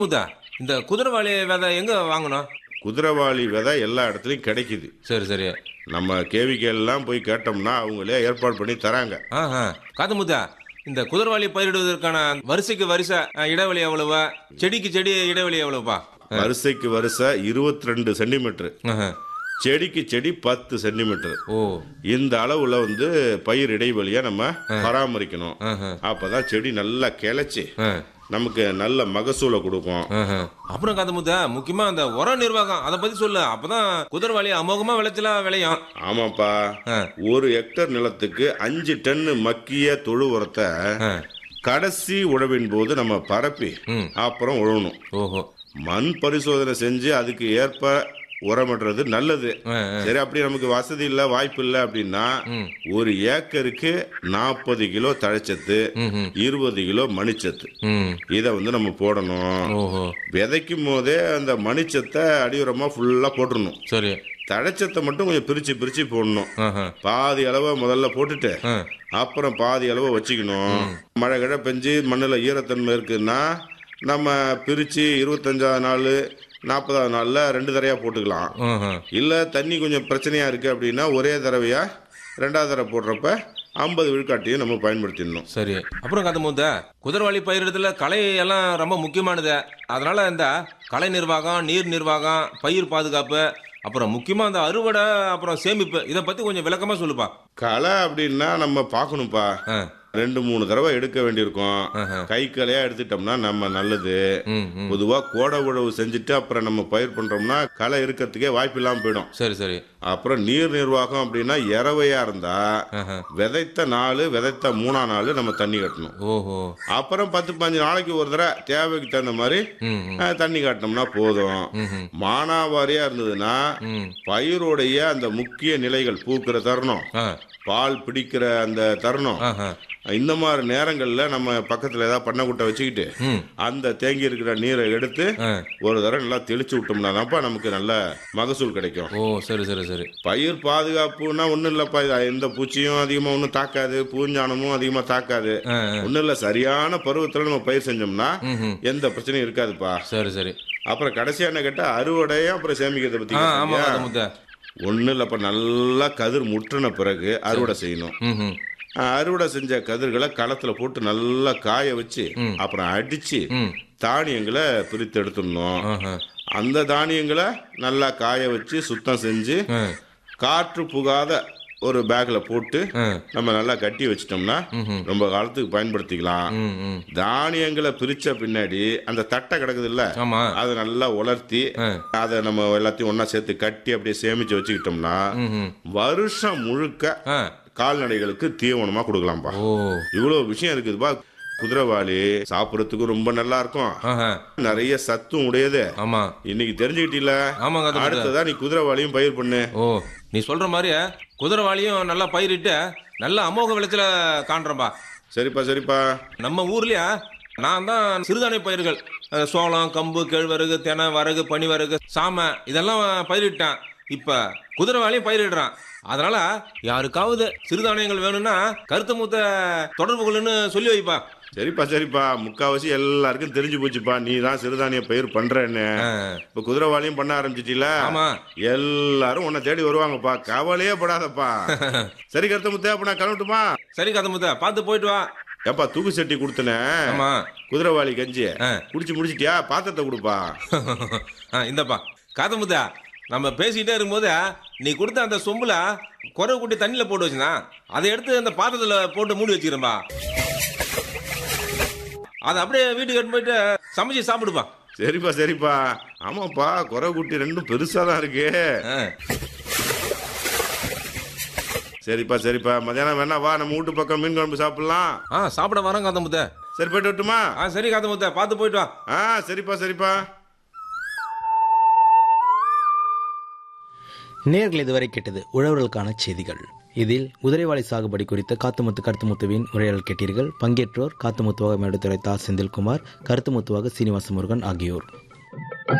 முத்தா இந்த குதிரைவாளி விதை எங்க வாங்கணும் குதிரைவாளி விதை எல்லா இடத்துலையும் கிடைக்குது சரி சரி நம்ம கேவிகேலாம் போய் கேட்டோம்னா அவங்களே ஏற்பாடு பண்ணி தராங்க ஆஹா காத்து முத்தா இந்த குதிரைவாளி பயிரிடுவதற்கான வரிசைக்கு வரிசை அஹ், இடைவெளி எவ்வளவு செடிக்கு செடி இடைவெளி எவ்வளவுப்பா வரிசைக்கு வரிசை இருபத்தி ரெண்டு சென்டிமீட்டர் ஆஹா. செடிக்கு செடி பத்து சென்டிமீட்டர் ஓ இந்த அளவுல வந்து பயிர் இடைவெளியை நம்ம பராமரிக்கணும் ஆஹா. அப்பதான் செடி நல்லா கிளைச்சி ஆ. நமக்கு நல்ல மகசூலை கொடுக்கும் ஆஹா. அப்புறம் காத்து முத்தா முக்கியமா அந்த உர நிர்வாகம் அதை பத்தி சொல்லு அப்பதான் குதிரைவாளி அமோகமா விளைச்சலா விளையும் ஆமாப்பா ஆ. ஒரு ஹெக்டர் நிலத்துக்கு அஞ்சு டன்னு மக்கிய தொழு உரத்தை ஆ. கடைசி உழவின் போது நம்ம பரப்பி ம். அப்புறம் உழவணும் ஓஹோ மண் பரிசோதனை செஞ்சு அதுக்கு ஏற்ப உரமிடுறது நல்லது ஆ, சரி அப்படி நமக்கு வசதி இல்ல வாய்ப்பு இல்ல அப்படின்னா ஒரு ஏக்கருக்கு நாற்பது கிலோ தழைச்சத்து ம்ஹும். இருபது கிலோ மணிச்சத்து ம் இதை வந்து நம்ம போடணும் ஓஹோ விதைக்கும் போதே அந்த மணிச்சத்தை அடியுரமா ஃபுல்லா போட்டுடணும் சரி தழைச்சத்தை மட்டும் கொஞ்சம் பிரிச்சு பிரிச்சு போடணும் ஆஹா. பாதி அளவை முதல்ல போட்டுட்டு ஆ. அப்புறம் பாதி அளவை வச்சுக்கணும் மழை கிழ பெஞ்சு மண்ணில் ஈரத்தன்மை இருக்குன்னா நம்ம பிரித்து இருபத்தஞ்சாவது நாள் நாற்பதாவது நாளில் ரெண்டு தடவையாக போட்டுக்கலாம் ஆஹா. இல்லை தண்ணி கொஞ்சம் பிரச்சனையாக இருக்குது அப்படின்னா ஒரே தடவையாக ரெண்டாவது தடவை போடுறப்ப ஐம்பது விழுக்காட்டையும் நம்ம பயன்படுத்திடணும் சரி அப்புறம் காத்து முத்த குதிரைவாளி பயிரிடத்துல களை எல்லாம் ரொம்ப முக்கியமானது அதனால இந்த கலை நிர்வாகம் நீர் நிர்வாகம் பயிர் பாதுகாப்பு அப்புறம் முக்கியமா அந்த அறுவடை அப்புறம் சேமிப்பு இதை பத்தி கொஞ்சம் விளக்கமா சொல்லுப்பா களை அப்படின்னா நம்ம பார்க்கணும்ப்பா ஆ. ரெண்டு மூணு தடவை எடுக்க வேண்டியிருக்கும் ஆஹா. கை கலையா எடுத்துட்டோம்னா நம்ம நல்லது ம் ம் பொதுவா கோடை உழவு செஞ்சுட்டு அப்புறம் நம்ம பயிர் பண்றோம்னா களை இருக்கிறதுக்கே வாய்ப்பு இல்லாம போயிடும் சரி சரி அப்புறம் நீர் நிர்வாகம் அப்படின்னா இறவையா இருந்தா ஆஹா. விதைத்த நாள் விதைத்த மூணா நாள் நம்ம தண்ணி கட்டணும் ஓஹோ அப்புறம் பத்து பதினஞ்சு நாளைக்கு ஒரு தடவை தேவைக்கு தகுந்த மாதிரி ம் ம். அஹ், தண்ணி காட்டினோம்னா போதும் ம்ஹும். மானாவாரியா இருந்ததுன்னா ம் பயிருடைய அந்த முக்கிய நிலைகள் பூக்கிற தருணம் ஆ பால் பிடிக்கிற அந்த தருணம் ஆஹா இந்த மாதிரி நேரங்கள்ல நம்ம பக்கத்துல ஏதாவது பண்ணைக்குட்டை வச்சுக்கிட்டு ம் அந்த தேங்கி இருக்கிற நீரை எடுத்து ஆ. ஒரு தடவை நல்லா தெளிச்சு விட்டோம்னா தான்ப்பா நமக்கு நல்ல மகசூல் கிடைக்கும் ஓ சரி சரி சரி பயிர் பாதுகாப்புனா ஒன்றும் இல்லைப்பா இது எந்த பூச்சியும் அதிகமாக ஒன்றும் தாக்காது பூஞ்சானமும் அதிகமாக தாக்காது ஆ, ஒன்றும் இல்லை சரியான பருவத்தில் நம்ம பயிர் செஞ்சோம்னா ம்ஹும். எந்த பிரச்சனையும் இருக்காதுப்பா சரி சரி அப்புறம் கடைசியா என்ன கேட்டால் அறுவடையும் அப்புறம் சேமிக்கிறத ஆ ஆமா பற்றி காத்து முத்த ஒன்றும் இல்லைப்பா நல்லா கதிர் முற்றின பிறகு அறுவடை செய்யணும் ம் ம் ஆ, அறுவடை செஞ்ச கதிர்களை களத்தில் போட்டு நல்லா காய வச்சு அப்புறம் அடிச்சு ம் தானியங்களை பிரித்து எடுத்துடணும் ஆஹா அந்த தானியங்களை நல்லா காய வச்சு சுத்தம் செஞ்சு ஆ காற்று புகாத ஒரு பேக்ல போட்டு ஆ நம்ம நல்லா கட்டி வச்சிட்டோம்னா ரொம்ப காலத்துக்கு பயன்படுத்திக்கலாம் ம் ம் தானியங்களை பிரிச்ச பின்னாடி அந்த தட்டை கிடக்குது இல்ல ஆமா அதை நல்லா உலர்த்தி ஆ. அதை நம்ம எல்லாத்தையும் ஒண்ணா சேர்த்து கட்டி அப்படியே சேமிச்சு வச்சுக்கிட்டோம்னா ம் ம் வருஷம் முழுக்க ஆ கால்நடைகளுக்கு தீவனமா கொடுக்கலாம்ப்பா ஓ இவ்வளவு விஷயம் இருக்குதுப்பா குதிரைவாளி சாப்பிடறதுக்கும் ரொம்ப நல்லா இருக்கும் ஆஹா நிறைய சத்தும் உடையது ஆமா இன்னைக்கு தெரிஞ்சுக்கிட்டீல ஆமாங்க அது அடுத்ததா நீ குதிரைவாளியும் பயிர் பண்ணு ஓ நீ சொல்ற மாதிரி குதிரைவாளியும் நல்லா பயிரிட்டு நல்ல அமோக விளைச்சல காண்றேன்பா சரிப்பா சரிப்பா நம்ம ஊர்லயா நான் தான் சிறுதானிய பயிர்கள் அஹ், சோளம் கம்பு கேழ்வரகு தெனை வரகு பனிவரகு சாமை இதெல்லாம் பயிரிட்டேன் இப்ப குதிரைவாளியும் பயிரிடுறான் அதனால யாருக்காவது சிறுதானியங்கள் வேணும்னா கருத்து மூத்த தொடர்பு கொள்ளுன்னு சொல்லி வைப்பா சரிப்பா சரிப்பா முக்காவாசி எல்லாருக்கும் தெரிஞ்சு போச்சுப்பா நீ தான் சிறுதானிய பயிர் பண்றேன்னு ஆ, இப்ப குதிரைவாளியும் பண்ண ஆரம்பிச்சிட்டீல ஆமா எல்லாரும் உன்னை தேடி வருவாங்கப்பா கவலையே படாதப்பா சரி கருத்த முத்தே அப்ப நான் கிளம்பட்டுமா சரி கதை மூத்த பார்த்து போயிட்டு வா ஏப்பா தூக்கு சட்டி கொடுத்தனேன் ஆமா குதிரைவாளி கஞ்சி ஆ. குடிச்சு முடிச்சிட்டியா பாத்திரத்தை கொடுப்பா ஆ, இந்தப்பா காதமுதா நம்ம பேசிக்கிட்டே இருக்கும்போது நீ கொடுத்த அந்த சொம்புல குறை கூட்டி தண்ணியில போட்டு வச்சுனா அதை எடுத்து அந்த பாத்திரத்துல போட்டு மூடி வச்சுக்கிறேன்பா அதை அப்படியே வீட்டுக்கு எடுத்து போயிட்டு சமைச்சு சாப்பிடுப்பா சரிப்பா சரிப்பா ஆமாப்பா குறை குட்டி ரெண்டும் பெருசா தான் இருக்கு ஆ, சரிப்பா சரிப்பா மதியானம் வேணா வா நம்ம வீட்டு பக்கம் மீன் குழம்பு சாப்பிடலாம் ஆ சாப்பிட வரேன் காதமுத்த சரி போயிட்டு வரட்டுமா ஆ சரி காதமுத்த பார்த்து போயிட்டு வா ஆ சரிப்பா சரிப்பா நேர்கள் இதுவரை கேட்டது உழவர்களுக்கான செய்திகள் இதில் குதிரைவாளி சாகுபடி குறித்த காத்துமுத்து கருத்துமுத்துவின் உரையாடல் கேட்டீர்கள் பங்கேற்றோர் காத்துமுத்துவாக மேடுத்துறை தா செந்தில்குமார் கருத்துமுத்துவாக சீனிவாச முருகன் ஆகியோர்